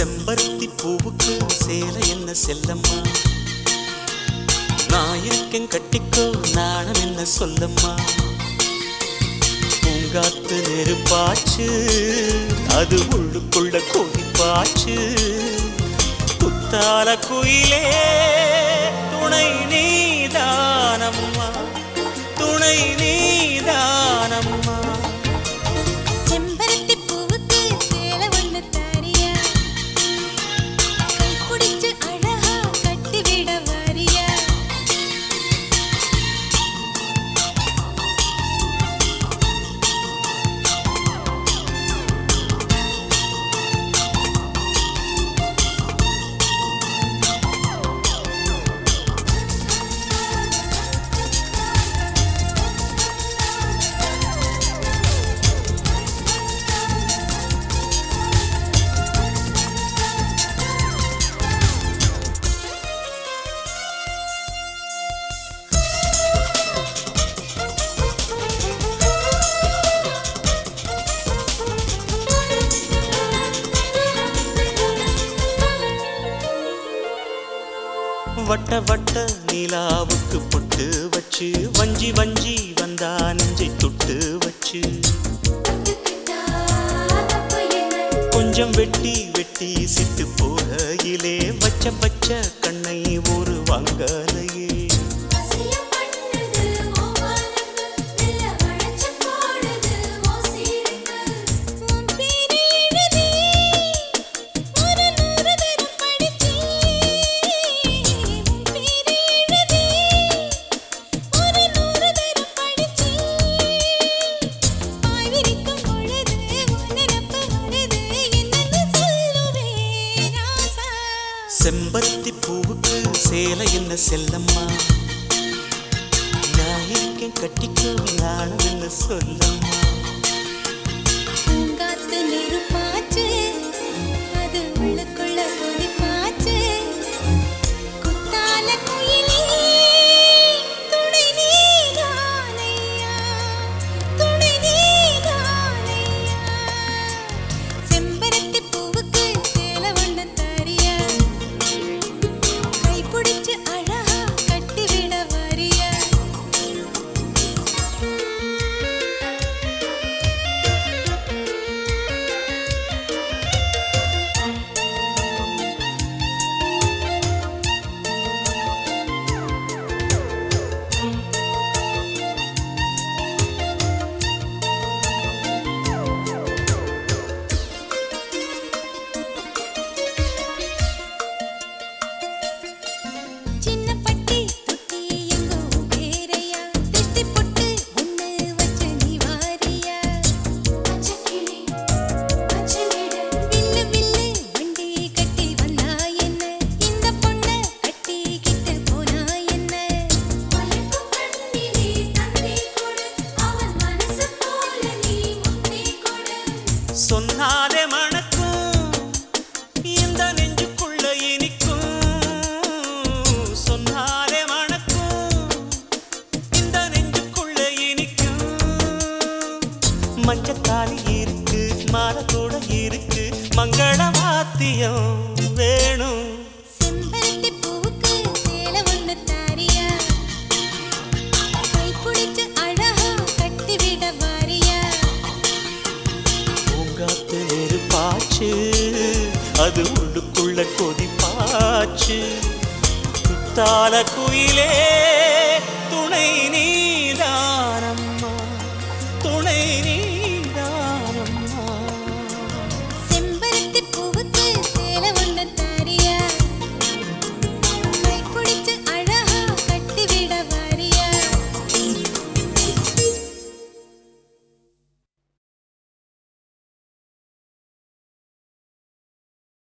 செம்பருத்தி பூவுக்கு சேலை என்ன செல்லம்மா நான் இருக்கேன் கட்டிக்கோ நாணம் என்ன சொல்லம்மா பூங்காத்து நெருப்பாச்சு அது உள்ளுக்குள்ள கொதிப்பாச்சு குத்தால குயிலே துணை நீதானம்மா துணை நீதானம்மா செம்பருத்தி பூவுக்கு சேலை ஒண்ணு தாரியா கைப்பிடிச்சு அழகா கட்டிவிட வாரியா வட்ட வட்ட நிலாவுக்கு பொட்டு வச்சு வஞ்சி வஞ்சி வந்தா நெஞ்சை தொட்டு வச்சு கொஞ்சம் வெட்டி வெட்டி சிட்டு போகையிலே வச்ச பச்ச கண்ணை ஒரு வாங்கலையே உன் பேரை எழுதி ஒரு நூறு தரம் படிச்சேன் உன் பேரை எழுதி ஒரு நூறு தரம் படிச்சேன் பாய் விரிக்கும் பொழுது உன் நினப்பு வருது என்னன்னு சொல்லுவேன் ராசா செம்பருத்தி பூவுக்கு சேலை என்ன செல்லம்மா நான் இருக்கேன் கட்டிக்கோ நானும் என்ன சொல்லம்மா பூங்காத்து நெருப்பாச்சு அது உள்ளுக்குள்ள கொதிப்பாச்சு குத்தால குயிலே துணை நீதானையா துணை நீதானையா செம்பருத்தி பூவுக்கு சேலை ஒண்ணு தாரியா கைப்பிடிச்சு அழகா கட்டிவிட வாரியா சின்ன பட்டி தொட்டி எங்கோ பேரையா திஷ்டி பொட்டு ஒண்ணு வச்சு நீ வாரியா பச்சைக்கிளி பச்சைமேடு வில்லு வில்லு வண்டி கட்டி வந்தா என்ன இந்த பொண்ண கட்டிக்கிட்டு போனா என்ன மயக்கும் கண்ணிலே தந்தை கொடு அவன் மனசு போல நீ முத்தி கொடு சொன்னாலே மணக்கும் இந்த நெஞ்சுக்குள்ள இனிக்கும் சொன்னாலே மணக்கும் இந்த நெஞ்சுக்குள்ள இனிக்கும் மஞ்சத்தாலி இருக்கு மாலை கூட இருக்கு மங்கள வாத்தியம் வேணும் செம்பருத்தி பூவுக்கு சேலை ஒண்ணு தாரியா கைப்பிடிச்சு அழகா கட்டிவிட வாரியா பூங்காத்து நெருப்பாச்சு அது உள்ளுக்குள்ள கொதிப்பாச்சு குத்தால குயிலே